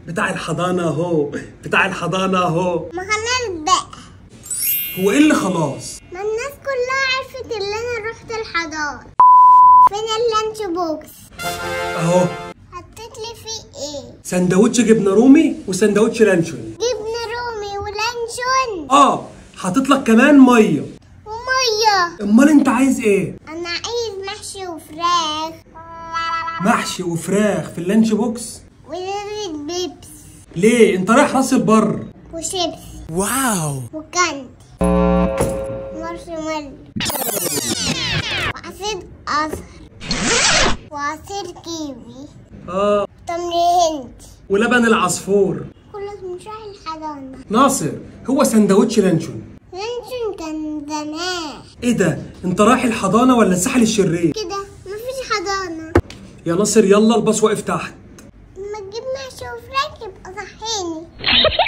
بتاع الحضانة اهو بتاع الحضانة اهو ما خلاص بقى هو ايه اللي خلاص ما الناس كلها عرفت ان انا رحت الحضانة فين اللانش بوكس اهو حطيت لي فيه ايه سندوتش جبنة رومي وسندوتش لانشون جبنة رومي ولانشون اه حاطط لك كمان مية ومية امال انت عايز ايه انا عايز محشي وفراخ محشي وفراخ في اللانش بوكس وزازة بيبس ليه انت رايح راس البر وشيبس واو وكاندي مارشميلو وعصير أزهر وعصير كيوي اه تمر هندي ولبن العصفور كله مش رايح الحضانة ناصر هو سندوتش لانشون لانشون كان زمان ايه ده انت رايح الحضانة ولا الساحل الشرير كده مفيش حضانة يا ناصر يلا الباص واقف تحت لما تجيب محشي وفراخ يبقى صحيني